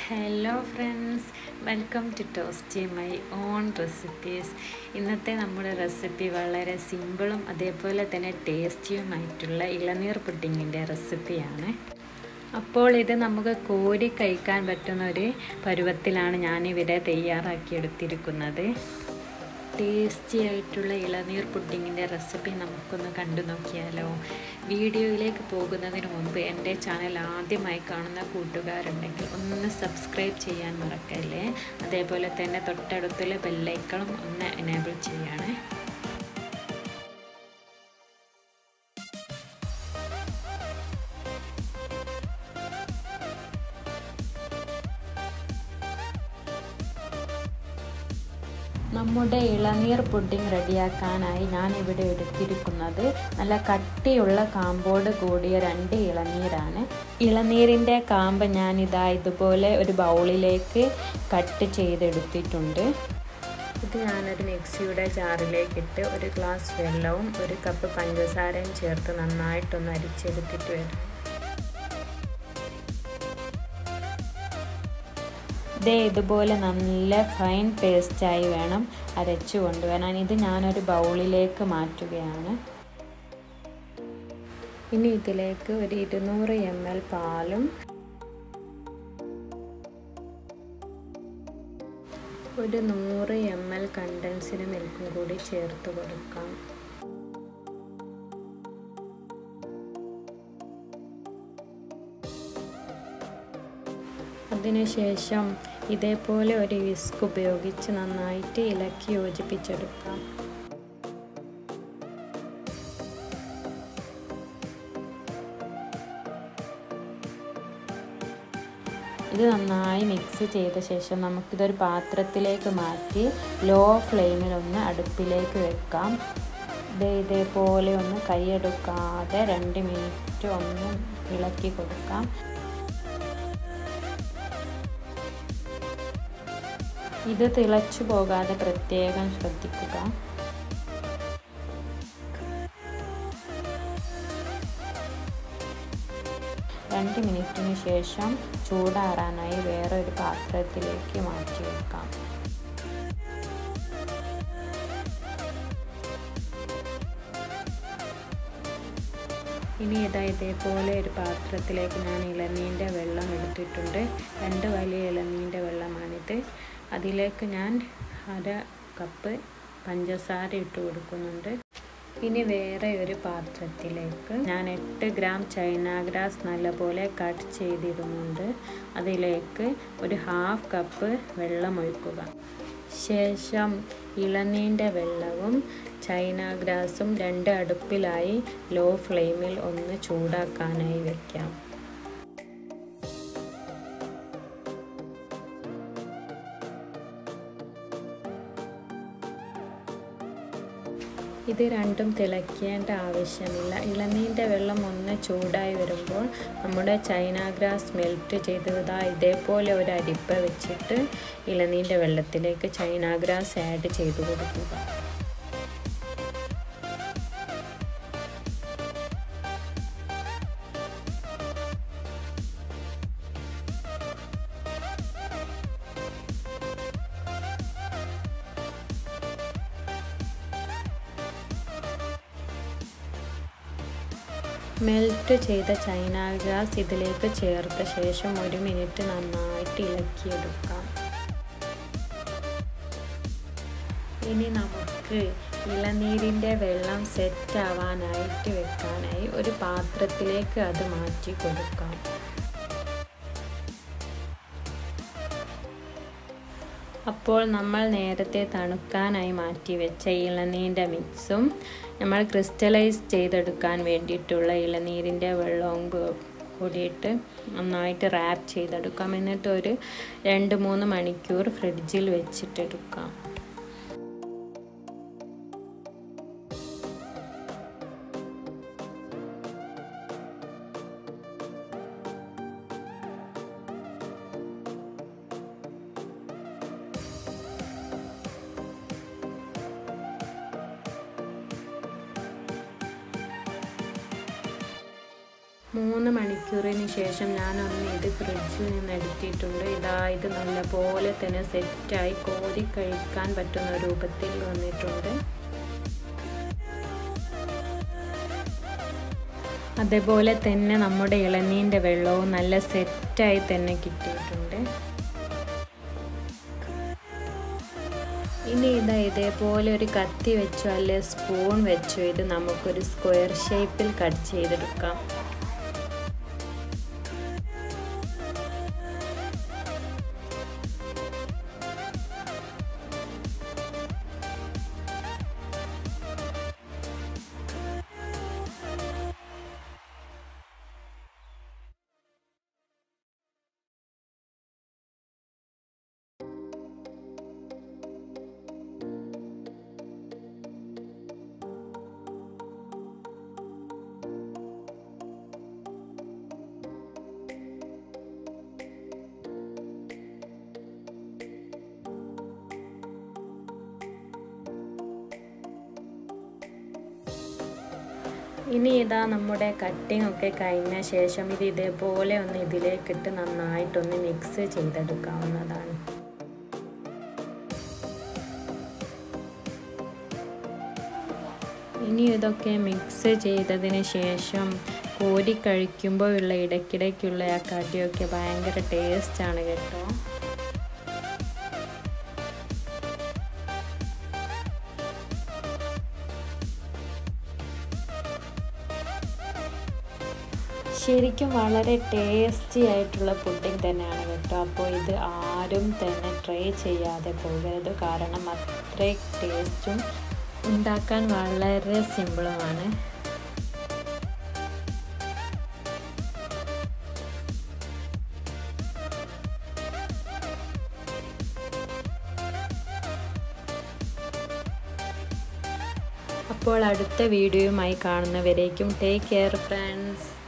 hello friends welcome to toast my own recipes ഇന്നത്തെ നമ്മുടെ recipe വളരെ സിമ്പിളും അതേപോലെ തന്നെ ടേസ്റ്റിയുമായിട്ടുള്ള ഇളനീർ പുഡിങ്ങിൻ്റെ റെസിപ്പിയാണ് അപ്പോൾ ഇത് നമുക്ക് കോരി കഴിക്കാൻ പറ്റുന്ന ഒരു പരുവത്തിലാണ് ഞാനിവിടെ തയ്യാറാക്കിയെടുത്തിരിക്കുന്നത് ടേസ്റ്റി ആയിട്ടുള്ള ഇളനീർ പുഡിങ്ങിൻ്റെ റെസിപ്പി നമുക്കൊന്ന് കണ്ടു നോക്കിയാലോ വീഡിയോയിലേക്ക് പോകുന്നതിന് മുമ്പ് എൻ്റെ ചാനൽ ആദ്യമായി കാണുന്ന കൂട്ടുകാരുണ്ടെങ്കിൽ ഒന്ന് സബ്സ്ക്രൈബ് ചെയ്യാൻ മറക്കല്ലേ അതേപോലെ തന്നെ തൊട്ടടുത്തുള്ള ബെല്ലൈക്കളും ഒന്ന് എനേബിൾ ചെയ്യണേ നമ്മുടെ ഇളനീർ പുഡിംഗ് റെഡിയാക്കാനായി ഞാൻ ഇവിടെ എടുത്തിരിക്കുന്നത് നല്ല കട്ടിയുള്ള കാമ്പോട് കൂടിയ രണ്ട് ഇളനീരാണ് ഇളനീരിൻ്റെ കാമ്പ് ഞാനിതാ ഇതുപോലെ ഒരു ബൗളിലേക്ക് കട്ട് ചെയ്തെടുത്തിട്ടുണ്ട് ഇത് ഞാനൊരു മിക്സിയുടെ ജാറിലേക്കിട്ട് ഒരു ഗ്ലാസ് വെള്ളവും ഒരു കപ്പ് പഞ്ചസാരയും ചേർത്ത് നന്നായിട്ടൊന്ന് അരിച്ചെടുത്തിട്ട് വരാം ഇതേ ഇതുപോലെ നല്ല ഫൈൻ പേസ്റ്റായി വേണം അരച്ചു കൊണ്ടുവരാൻ ഇത് ഞാനൊരു ബൗളിലേക്ക് മാറ്റുകയാണ് ഇനി ഇതിലേക്ക് ഒരു ഇരുന്നൂറ് എം എൽ പാലും ഒരു നൂറ് എം എൽ കണ്ടൻസിന് മിൽക്കും കൂടി ചേർത്ത് കൊടുക്കാം അതിനുശേഷം ഇതേപോലെ ഒരു വിസ്ക് ഉപയോഗിച്ച് നന്നായിട്ട് ഇളക്കി യോജിപ്പിച്ചെടുക്കാം ഇത് നന്നായി മിക്സ് ചെയ്ത ശേഷം നമുക്കിതൊരു പാത്രത്തിലേക്ക് മാറ്റി ലോ ഫ്ലെയിമിൽ ഒന്ന് അടുപ്പിലേക്ക് വെക്കാം ഇത് ഇതേപോലെ ഒന്ന് കൈയെടുക്കാതെ രണ്ട് മിനിറ്റ് ഒന്ന് ഇളക്കി കൊടുക്കാം ഇത് തിളച്ചു പോകാതെ പ്രത്യേകം ശ്രദ്ധിക്കുക രണ്ട് മിനിറ്റിന് ശേഷം ചൂടാറാനായി വേറെ ഒരു പാത്രത്തിലേക്ക് മാറ്റി വെക്കാം ഇനി ഇതാ ഇതേപോലെ ഒരു പാത്രത്തിലേക്ക് ഞാൻ ഇളനീൻ്റെ വെള്ളം എടുത്തിട്ടുണ്ട് രണ്ട് വലിയ ഇളനീൻ്റെ വെള്ളമാണിത് അതിലേക്ക് ഞാൻ അര കപ്പ് പഞ്ചസാര ഇട്ട് കൊടുക്കുന്നുണ്ട് ഇനി വേറെ ഒരു പാത്രത്തിലേക്ക് ഞാൻ എട്ട് ഗ്രാം ചൈന ഗ്രാസ് നല്ലപോലെ കട്ട് ചെയ്തിടുന്നുണ്ട് അതിലേക്ക് ഒരു ഹാഫ് കപ്പ് വെള്ളം ഒഴിക്കുക ശേഷം ഇളനീൻ്റെ വെള്ളവും ചൈന ഗ്രാസും രണ്ട് അടുപ്പിലായി ലോ ഫ്ലെയിമിൽ ഒന്ന് ചൂടാക്കാനായി വയ്ക്കാം ഇത് രണ്ടും തിളയ്ക്കേണ്ട ആവശ്യമില്ല ഇളനീൻ്റെ വെള്ളം ഒന്ന് ചൂടായി വരുമ്പോൾ നമ്മുടെ ചൈന ഗ്രാസ് മെൽറ്റ് ചെയ്തതാ ഇതേപോലെ ഒരു അരിപ്പ വെച്ചിട്ട് ഇളനീൻ്റെ വെള്ളത്തിലേക്ക് ചൈന ഗ്രാസ് ആഡ് ചെയ്ത് കൊടുക്കുക മെൽറ്റ് ചെയ്ത ചൈന ഗ്രാസ് ഇതിലേക്ക് ചേർത്ത ശേഷം ഒരു മിനിറ്റ് നന്നായിട്ട് ഇളക്കിയെടുക്കാം ഇനി നമുക്ക് ഇളനീരിൻ്റെ വെള്ളം സെറ്റ് ആവാനായിട്ട് വെക്കാനായി ഒരു പാത്രത്തിലേക്ക് അത് മാറ്റി കൊടുക്കാം അപ്പോൾ നമ്മൾ നേരത്തെ തണുക്കാനായി മാറ്റി വെച്ച ഇളനീരിൻ്റെ മിക്സും നമ്മൾ ക്രിസ്റ്റലൈസ് ചെയ്തെടുക്കാൻ വേണ്ടിയിട്ടുള്ള ഇളനീരിൻ്റെ വെള്ളവും കൂടിയിട്ട് നന്നായിട്ട് റാപ്പ് ചെയ്തെടുക്കാം എന്നിട്ട് ഒരു രണ്ട് മൂന്ന് മണിക്കൂർ ഫ്രിഡ്ജിൽ വെച്ചിട്ടെടുക്കാം മൂന്ന് മണിക്കൂറിന് ശേഷം ഞാനൊന്ന് ഇത് ഫ്രിഡ്ജിൽ നിന്ന് എടുത്തിട്ടുണ്ട് ഇതാ ഇത് നല്ലപോലെ തന്നെ സെറ്റായി കോരി കഴിക്കാൻ പറ്റുന്ന രൂപത്തിൽ വന്നിട്ടുണ്ട് അതേപോലെ തന്നെ നമ്മുടെ ഇളനീൻ്റെ വെള്ളവും നല്ല സെറ്റായി തന്നെ കിട്ടിയിട്ടുണ്ട് ഇനി ഇതാ ഇതേപോലെ ഒരു കത്തി വെച്ചോ അല്ലെ സ്പൂൺ വെച്ചോ ഇത് നമുക്കൊരു സ്ക്വയർ ഷേപ്പിൽ കട്ട് ചെയ്തെടുക്കാം ഇനി ഇതാ നമ്മുടെ കട്ടിംഗ് ഒക്കെ കഴിഞ്ഞ ശേഷം ഇത് ഇതേപോലെ ഒന്ന് ഇതിലേക്കിട്ട് നന്നായിട്ടൊന്ന് മിക്സ് ചെയ്തെടുക്കാവുന്നതാണ് ഇനി ഇതൊക്കെ മിക്സ് ചെയ്തതിന് ശേഷം കോരി കഴിക്കുമ്പോഴുള്ള ഇടയ്ക്കിടയ്ക്കുള്ള ആ കടിയൊക്കെ ഭയങ്കര ടേസ്റ്റാണ് കേട്ടോ ശരിക്കും വളരെ ടേസ്റ്റി ആയിട്ടുള്ള പുഡിംഗ് തന്നെയാണ് കേട്ടോ അപ്പോൾ ഇത് ആരും തന്നെ ട്രൈ ചെയ്യാതെ പോകരുത് കാരണം അത്രയും ടേസ്റ്റും ഉണ്ടാക്കാൻ വളരെ സിമ്പിളുമാണ് അപ്പോൾ അടുത്ത വീഡിയോയുമായി കാണുന്നവരേക്കും ടേക്ക് കെയർ ഫ്രണ്ട്സ്